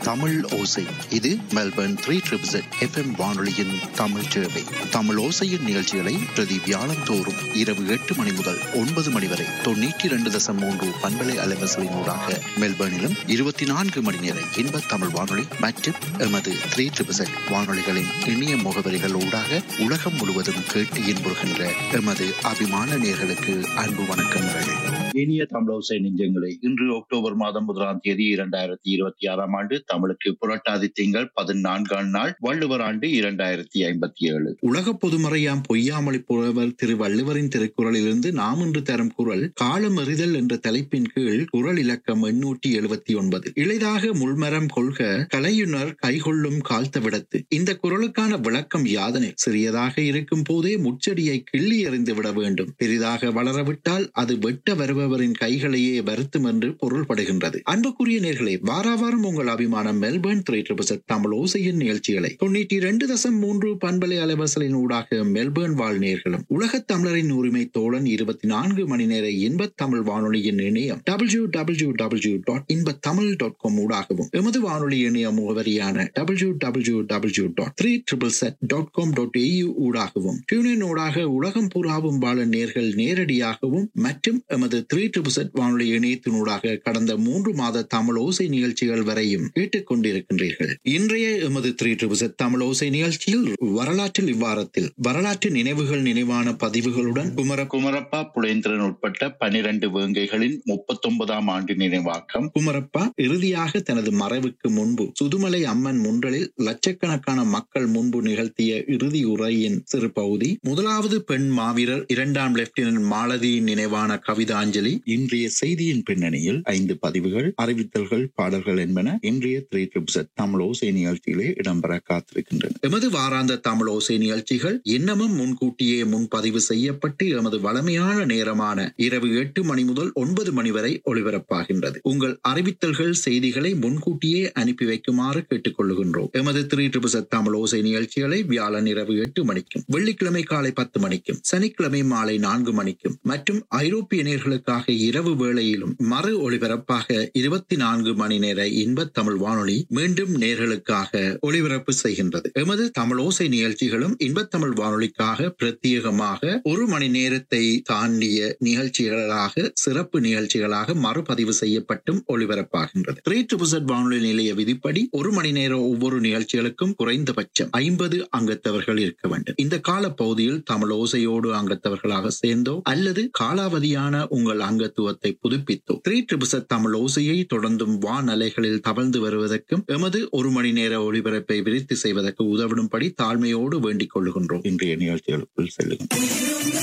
தமிழ் ஓசை இது Melbourne three triple FM வானொலியின் தமிழ் சேவை தமிழ் ஓசையின் நிகழ்ச்சிகளை பிரதி வியாழம் தோறும் இரவு எட்டு மணி முதல் ஒன்பது மணி வரை தொண்ணூற்றி இரண்டு தசம் மூன்று பண்பலை அலைவசலினூடாக மெல்பர்னிலும் இருபத்தி நான்கு மணி நேர இன்ப தமிழ் வானொலி மற்றும் எமது த்ரீ ட்ரிபிள் வானொலிகளின் இணைய முகவரிகள் ஊடாக உலகம் முழுவதும் கேட்டு இன்புறுகின்ற எமது அபிமான நேர்களுக்கு அன்பு வணக்கங்கள் இனிய தமிழோசை நெஞ்சங்களே இன்று அக்டோபர் மாதம் முதலாம் தேதி இரண்டாயிரத்தி இருபத்தி ஆறாம் ஆண்டு தமிழுக்கு புரட்டாதி திங்கள் பதினான்காம் நாள் வள்ளுவர் ஆண்டு இரண்டாயிரத்தி ஐம்பத்தி ஏழு உலக பொதுமறையாம் பொய்யாமொழி புலவர் திரு வள்ளுவரின் திருக்குறளிலிருந்து நாம் இன்று தரும் குரல் காலம் எறிதல் என்ற தலைப்பின் கீழ் குரல் இலக்கம் எண்ணூற்றி எழுபத்தி ஒன்பது இளைதாக முள்மரம் கொள்க கலையுணர் கைகொள்ளும் கால்த்த விடத்து இந்த குரலுக்கான விளக்கம் யாதனை சிறியதாக இருக்கும் போதே முச்செடியை கிள்ளி எறிந்து விட வேண்டும் பெரிதாக வளரவிட்டால் அது வெட்ட வருபவரின் கைகளையே வருத்தும் என்று பொருள்படுகின்றது அன்புக்குரிய நேர்களே வாராவாரம் உங்கள் அபிமானம் மெல்பர்ன் த்ரீ ட்ரிபிள் தமிழ் ஓசையின் நிகழ்ச்சிகளை தொண்ணூற்றி இரண்டு தசம் மூன்று பண்பலை அலைவசலின் ஊடாக மெல்பர்ன் வாழ் நேர்களும் உலகத் தமிழரின் உரிமை தோழன் இருபத்தி நான்கு மணி நேர இன்பத் தமிழ் வானொலியின் இணையம் டபிள்யூ டபிள்யூ டபிள்யூ டாட் இன்ப தமிழ் டாட் காம் ஊடாகவும் எமது வானொலி இணைய முகவரியான W W W dot three triple Z dot com dot A U ஊடாகவும் டியூனின் ஊடாக உலகம் பூராவும் வாழ நேர்கள் நேரடியாகவும் மற்றும் எமது த்ரீ ட்ரிபிள் செட் வானொலி இணையத்தினூடாக கடந்த மூன்று மாத தமிழ் ஓசை நிகழ்ச்சிகள் வரையும் கேட்டுக் கொண்டிருக்கின்றீர்கள் இன்றைய எமது த்ரீ ட்ரிபிள் செட் தமிழ் ஓசை நிகழ்ச்சியில் வரலாற்றில் இவ்வாரத்தில் வரலாற்று நினைவுகள் நினைவான பதிவுகளுடன் குமர குமரப்பா புலேந்திரன் உட்பட்ட பனிரெண்டு வேங்கைகளின் முப்பத்தி ஒன்பதாம் ஆண்டு நினைவாக்கம் குமரப்பா இறுதியாக தனது மறைவுக்கு முன்பு சுதுமலை அம்மன் முன்றலில் லட்சக்கணக்கான மக்கள் முன்பு நிகழ்த்திய இறுதி உரையின் சிறு பகுதி முதலாவது பெண் மாவீரர் இரண்டாம் லெப்டினன்ட் மாலதியின் நினைவான கவிதாஞ்சலி இன்றைய செய்தியின் பின்னணியில் ஐந்து பதிவுகள் அறிவித்தல்கள் பாடல்கள் என்பன இன்றைய த்ரீ ட்ரிப்ஸ் தமிழ் ஓசை நிகழ்ச்சியிலே இடம்பெற காத்திருக்கின்றன எமது வாராந்த தமிழ் ஓசை நிகழ்ச்சிகள் இன்னமும் முன்கூட்டியே முன்பதிவு செய்யப்பட்டு எமது வளமையான நேரமான இரவு எட்டு மணி முதல் ஒன்பது மணி வரை ஒளிபரப்பாகின்றது உங்கள் அறிவித்தல்கள் செய்திகளை முன்கூட்டியே அனுப்பி வைக்குமாறு கேட்டுக்கொள்ளுகின்றோம் எமது த்ரீ ட்ரிபிள் தமிழ் ஓசை நிகழ்ச்சிகளை வியாழன் இரவு எட்டு மணிக்கும் வெள்ளிக்கிழமை காலை பத்து மணிக்கும் சனிக்கிழமை மாலை நான்கு மணிக்கும் மற்றும் ஐரோப்பிய நேர்களுக்காக இரவு வேளையிலும் மறு ஒளிபரப்பாக இருபத்தி நான்கு மணி நேர இன்ப தமிழ் வானொலி மீண்டும் நேர்களுக்காக ஒளிபரப்பு செய்கின்றது எமது தமிழ் ஓசை நிகழ்ச்சிகளும் இன்பத்தமிழ் வானொலிக்காக பிரத்யேகமாக ஒரு மணி நேரத்தை தாண்டிய நிகழ்ச்சிகளாக சிறப்பு நிகழ்ச்சிகளாக மறுபதிவு செய்யப்பட்டும் ஒளிபரப்பாகின்றது த்ரீ ட்ரிபிள் வானொலி நிலைய விதிப்படி ஒரு மணி நேர ஒவ்வொரு நிகழ்ச்சிகளுக்கும் குறைந்தபட்சம் ஐம்பது அங்கத்தவர்கள் இருக்க வேண்டும் இந்த கால பகுதியில் தமிழ் ஓசையோடு அங்கத்தவர்களாக சேர்ந்தோ அல்லது காலாவதியான உங்கள் அங்கத்துவத்தை புதுப்பித்தோ த்ரீ ட்ரிபிள் தமிழ் ஓசையை தொடர்ந்தும் வானலைகளில் தவழ்ந்து வருவதற்கும் எமது ஒரு மணி நேர ஒளிபரப்பை விருத்தி செய்வதற்கு உதவிடும்படி தாழ்மையோடு வேண்டிக் கொள்ளுகின்றோம் இன்றைய நிகழ்ச்சிகளுக்குள் செல்லுகின்றோம்